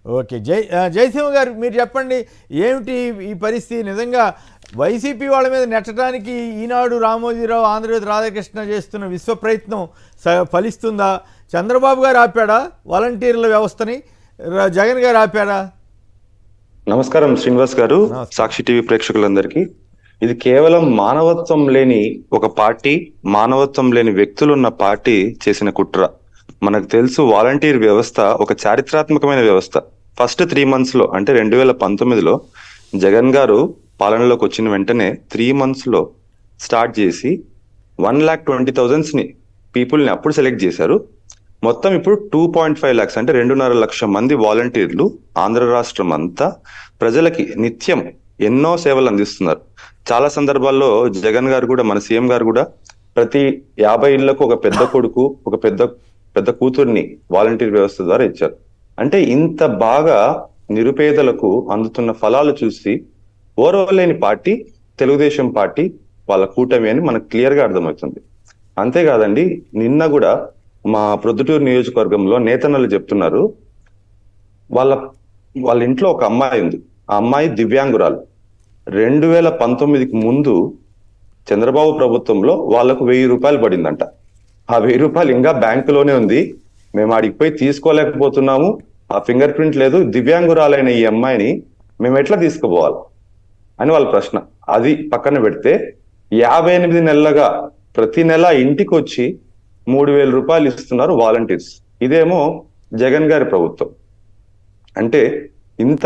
Okay జై ఆ, జయసింహ గారు మీరు చెప్పండి ఏమిటి ఈ పరిస్థితి నిజంగా వైసీపీ వాళ్ళ మీద నెట్టడానికి ఈనాడు రామోజీరావు ఆంధ్రజ్యోతి రాధాకృష్ణ చేస్తున్న విశ్వ ప్రయత్నం స- ఫలిస్తుందా చంద్రబాబు గారు ఆపాడా వాలంటీర్ల వ్యవస్థని ర- జగన్ గారు ఆపాడా నమస్కారం శ్రీనివాస్ గారు నమస్తే. సాక్షి టీవీ ప్రేక్షకులందరికీ ఇది కేవలం మానవత్వం లేని ఒక పార్టీ మానవత్వం లేని వ్యక్తులున్న పార్టీ చేసిన కుట్ర మనకు తెలుసు వాలంటీర్ వ్యవస్థ ఒక చారిత్రాత్మకమైన వ్యవస్థ ఫస్ట్ త్రీ మంత్స్ లో అంటే రెండు వేల పంతొమ్మిదిలో జగన్ గారు పాలనలోకి వచ్చిన వెంటనే త్రీ మంత్స్ లో స్టార్ట్ చేసి వన్ లాక్ ట్వంటీ థౌజండ్స్ ని పీపుల్ ని అప్పుడు సెలెక్ట్ చేశారు మొత్తం ఇప్పుడు టూ పాయింట్ ఫైవ్ లాక్స్ అంటే రెండున్నర లక్ష మంది వాలంటీర్లు ఆంధ్ర రాష్ట్రం అంతా ప్రజలకి నిత్యం ఎన్నో సేవలు అందిస్తున్నారు చాలా సందర్భాల్లో జగన్ గారు కూడా మన సీఎం గారు కూడా ప్రతి యాభై ఇళ్లకు ఒక పెద్ద కొడుకు ఒక పెద్ద పెద్ద కూతుర్ని వాలంటీర్ వ్యవస్థ ద్వారా ఇచ్చారు అంటే ఇంత బాగా నిరుపేదలకు అందుతున్న ఫలాలు చూసి ఓర్వలేని పార్టీ తెలుగుదేశం పార్టీ వాళ్ళ కూటమి అని మనకు క్లియర్ గా అర్థమవుతుంది అంతేకాదండి నిన్న కూడా మా ప్రొద్దుటూరు నియోజకవర్గంలో నేతన్నలు చెప్తున్నారు వాళ్ళ వాళ్ళ ఇంట్లో ఒక అమ్మాయి ఉంది ఆ అమ్మాయి దివ్యాంగురాలు రెండు వేల పంతొమ్మిదికి ముందు చంద్రబాబు ప్రభుత్వంలో వాళ్ళకు వెయ్యి రూపాయలు పడిందంట ఆ వెయ్యి రూపాయలు ఇంకా బ్యాంకులోనే ఉంది మేము ఆడికి పోయి తీసుకోలేకపోతున్నాము ఆ ఫింగర్ ప్రింట్ లేదు దివ్యాంగురాలైన ఈ అమ్మాయిని మేము ఎట్లా తీసుకుపోవాలి అని వాళ్ళ ప్రశ్న అది పక్కన పెడితే యాభై ఎనిమిది నెలలుగా ప్రతి నెల ఇంటికి వచ్చి మూడు వేల రూపాయలు ఇస్తున్నారు వాలంటీర్స్ ఇదేమో జగన్ గారి ప్రభుత్వం అంటే ఇంత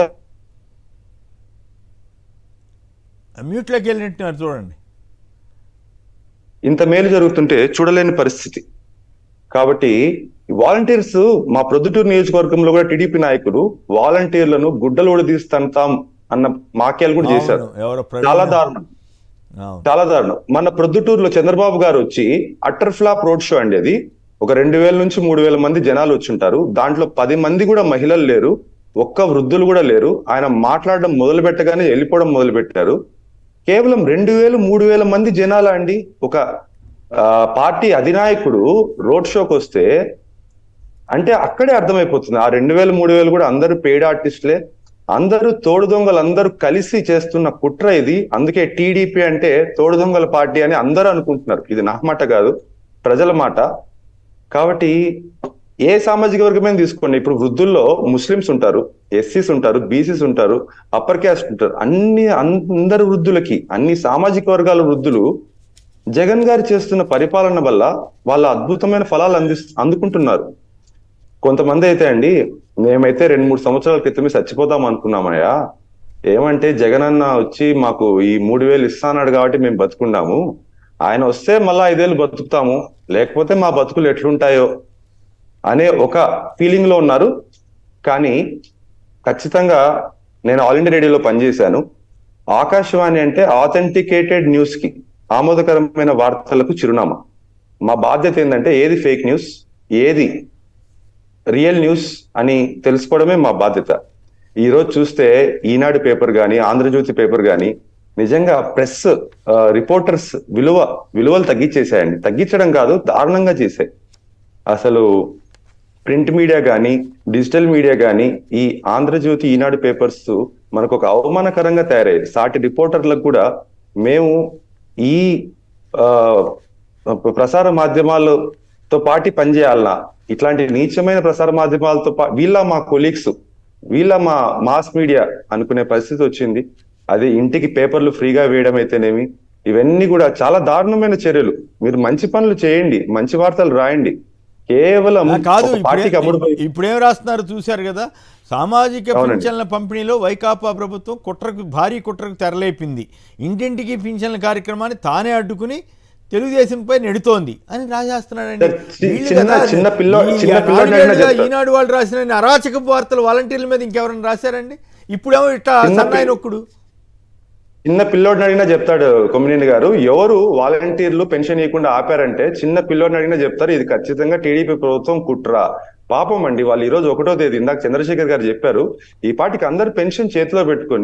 మ్యూట్లోకి వెళ్ళినట్టున్నారు చూడండి ఇంత మేలు జరుగుతుంటే చూడలేని పరిస్థితి కాబట్టి వాలంటీర్స్ మా ప్రొద్దుటూరు నియోజకవర్గంలో కూడా టీడీపీ నాయకులు వాలంటీర్లను గుడ్డలు ఉడదీస్తాం అన్న వాక్యాలు కూడా చేశారు అవును, ఎవరో ప్రవీణ్ చాలా దారుణం అవును. చాలా దారుణం మన ప్రొద్దుటూరులో చంద్రబాబు గారు వచ్చి అట్టర్ ఫ్లాప్ రోడ్ షో అండి అది ఒక రెండు వేల నుంచి మూడు వేల మంది జనాలు వచ్చి ఉంటారు దాంట్లో పది మంది కూడా మహిళలు లేరు ఒక్క వృద్ధులు కూడా లేరు ఆయన మాట్లాడడం మొదలు పెట్టగానే వెళ్ళిపోవడం మొదలు పెట్టారు కేవలం రెండు వేలు మూడు వేల మంది జనాల అండి ఒక ఆ, పార్టీ అధినాయకుడు రోడ్ షోకి వస్తే అంటే అక్కడే అర్థమైపోతుంది ఆ రెండు వేలు మూడు వేలు కూడా అందరూ పెయిడ్ ఆర్టిస్టులే అందరూ తోడు దొంగలు అందరూ కలిసి చేస్తున్న కుట్ర ఇది అందుకే టీడీపీ అంటే తోడు దొంగల పార్టీ అని అందరూ అనుకుంటున్నారు ఇది నా మాట కాదు ప్రజల మాట కాబట్టి ఏ సామాజిక వర్గమైన తీసుకోండి ఇప్పుడు వృద్ధుల్లో ముస్లిమ్స్ ఉంటారు ఎస్సీస్ ఉంటారు బీసీస్ ఉంటారు అప్పర్ క్యాస్ట్ ఉంటారు అన్ని అందరు వృద్ధులకి అన్ని సామాజిక వర్గాల వృద్ధులు జగన్ గారు చేస్తున్న పరిపాలన వల్ల వాళ్ళ అద్భుతమైన ఫలాలు అంది అందుకుంటున్నారు కొంతమంది అయితే అండి మేమైతే రెండు మూడు సంవత్సరాల క్రితమే చచ్చిపోతాం అనుకున్నామయ్యా ఏమంటే జగన్ అన్న వచ్చి మాకు ఈ మూడు వేలు ఇస్తాన్నాడు కాబట్టి మేము బతుకున్నాము ఆయన వస్తే మళ్ళా ఐదేళ్ళు బతుకుతాము లేకపోతే మా బతుకులు ఎట్లుంటాయో అనే ఒక ఫీలింగ్ లో ఉన్నారు కానీ ఖచ్చితంగా నేను ఆల్ ఇండియా రేడియోలో పనిచేశాను ఆకాశవాణి అంటే ఆథెంటికేటెడ్ న్యూస్ కి ఆమోదకరమైన వార్తలకు చిరునామా మా బాధ్యత ఏంటంటే ఏది ఫేక్ న్యూస్ ఏది రియల్ న్యూస్ అని తెలుసుకోవడమే మా బాధ్యత ఈ రోజు చూస్తే ఈనాడు పేపర్ గాని ఆంధ్రజ్యోతి పేపర్ గాని నిజంగా ప్రెస్ రిపోర్టర్స్ విలువ విలువలు తగ్గించేసాయండి తగ్గించడం కాదు దారుణంగా చేశాయి అసలు ప్రింట్ మీడియా కానీ డిజిటల్ మీడియా కానీ ఈ ఆంధ్రజ్యోతి ఈనాడు పేపర్స్ మనకు ఒక అవమానకరంగా తయారయ్యాయి సాటి రిపోర్టర్లకు కూడా మేము ఈ ఆ, ప్రసార మాధ్యమాలతో పాటి పనిచేయాలనా ఇట్లాంటి నీచమైన ప్రసార మాధ్యమాలతో పా వీళ్ళ మా కొలీగ్స్ వీళ్ళ మా మాస్ మీడియా అనుకునే పరిస్థితి వచ్చింది అది ఇంటికి పేపర్లు ఫ్రీగా వేయడం అయితేనేమి ఇవన్నీ కూడా చాలా దారుణమైన చర్యలు మీరు మంచి పనులు చేయండి మంచి వార్తలు రాయండి కేవలం ఆ, కాదు ఒక పార్టీకి అమ్ముడు ఇప్పుడే- ఇప్పుడేం రాస్తున్నారు చూశారు కదా సామాజిక అవునండి. పింఛన్ల పంపిణీలో వైకాపా ప్రభుత్వం కుట్రకు భారీ కుట్రకు తెరలేపింది ఇంటింటికి పింఛన్ల కార్యక్రమాన్ని తానే అడ్డుకుని తెలుగుదేశంపై నెడుతోంది అని రాసేస్తున్నాడండి సార్, చి- వీళ్ళు చిన్న- కదా చిన్న పిల్ల- ఈ చిన్న పిల్లోడిని నాలుగేళ్లుగా చెప్తా. ఈనాడు వాళ్ళు రాసిన అరాచక వార్తలు వాలంటీర్ల మీద ఇంకెవరైనా రాశారండి ఇప్పుడేమో ఇట్లా చిన్న సన్నాయి పిల్ల- నొక్కుడు చిన్న పిల్లోడిని అడిగినా చెప్తాడు కొమ్మినేని గారు ఎవరు వాలంటీర్లు పెన్షన్ ఇవ్వకుండా ఆపారంటే చిన్న పిల్లోడిని అడిగినా చెప్తారు ఇది ఖచ్చితంగా టీడీపీ ప్రభుత్వం కుట్ర పాపం అండి వాళ్ళు ఈ రోజు ఒకటో తేదీ ఇందాక చంద్రశేఖర్ గారు చెప్పారు ఈ పాటికి అందరు పెన్షన్ చేతిలో పెట్టుకొని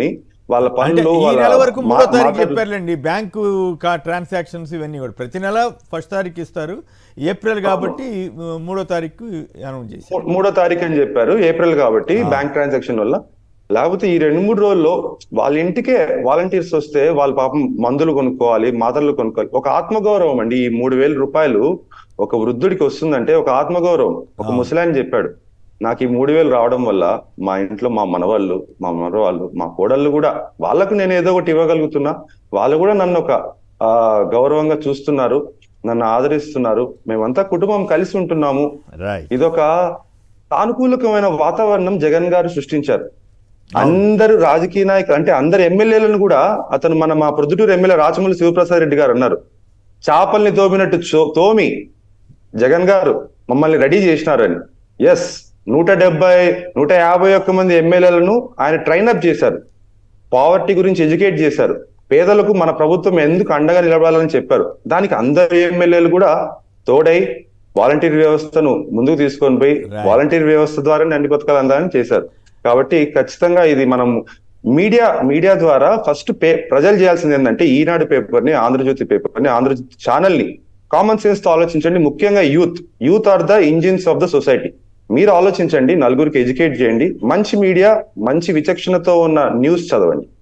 వాళ్ళ అంటే పనులు ఈ వాళ్ళ నెల వరకు మా- మూడో తారీఖు మాట్లాడు- చెప్పారులేండి బ్యాంకు కా ట్రాన్సాక్షన్స్ ఇవన్నీ కూడా ప్రతి నెల ఫస్ట్ తారీఖు ఇస్తారు ఏప్రిల్ కాబట్టి ఆ, మూడో తారీఖు అనౌన్స్ చేశారు మూ- మూడో తారీఖు అని చెప్పారు ఏప్రిల్ కాబట్టి బ్యాంక్ ట్రాన్సాక్షన్ వల్ల లేకపోతే ఈ రెండు మూడు రోజుల్లో వాళ్ళ ఇంటికే వాలంటీర్స్ వస్తే వాళ్ళ పాపం మందులు కొనుక్కోవాలి మాతలు కొనుక్కోవాలి ఒక ఆత్మగౌరవం అండి ఈ మూడు వేల రూపాయలు ఒక వృద్ధుడికి వస్తుందంటే ఒక ఆత్మగౌరవం ఒక ముసలాయన చెప్పాడు నాకు ఈ మూడు వేలు రావడం వల్ల మా ఇంట్లో మా మనవాళ్ళు మా మనవాళ్ళు మా కోడళ్ళు కూడా వాళ్ళకు నేను ఏదో ఒకటి ఇవ్వగలుగుతున్నా వాళ్ళు కూడా నన్ను ఒక ఆ గౌరవంగా చూస్తున్నారు నన్ను ఆదరిస్తున్నారు మేమంతా కుటుంబం కలిసి ఉంటున్నాము రైట్ ఇదొక సానుకూలకమైన వాతావరణం జగన్ గారు సృష్టించారు అందరు రాజకీయ నాయకులు అంటే అందరు ఎమ్మెల్యేలను కూడా అతను మన మా ప్రొద్దుటూరు ఎమ్మెల్యే రాచమల్లి శివప్రసాద్ రెడ్డి గారు అన్నారు చేపల్ని తోమినట్టు చో- తోమి జగన్ గారు మమ్మల్ని రెడీ చేసినారని ఎస్ నూట డెబ్బై నూట యాభై ఒక్క మంది ఎమ్మెల్యేలను ఆయన ట్రైన్ అప్ చేశారు పావర్టీ గురించి ఎడ్యుకేట్ చేశారు పేదలకు మన ప్రభుత్వం ఎందుకు అండగా నిలబడాలని చెప్పారు దానికి అందరు ఎమ్మెల్యేలు కూడా తోడై వాలంటీర్ వ్యవస్థను ముందుకు తీసుకొని పోయి Right. వాలంటీర్ వ్యవస్థ ద్వారా అన్ని పథకాలు అందాలని చేశారు కాబట్టి ఖచ్చితంగా ఇది మనం మీడియా మీడియా ద్వారా ఫస్ట్ పే ప్రజలు చేయాల్సింది ఏంటంటే ఈనాడు పేపర్ ని ఆంధ్రజ్యోతి పేపర్ ని ఆంధ్రజ్యోతి ఛానల్ ని కామన్ సెన్స్ తో ఆలోచించండి ముఖ్యంగా youth youth are the engines of the society మీరు ఆలోచించండి నలుగురికి ఎడ్యుకేట్ చేయండి మంచి మీడియా మంచి విచక్షణతో ఉన్న న్యూస్ చదవండి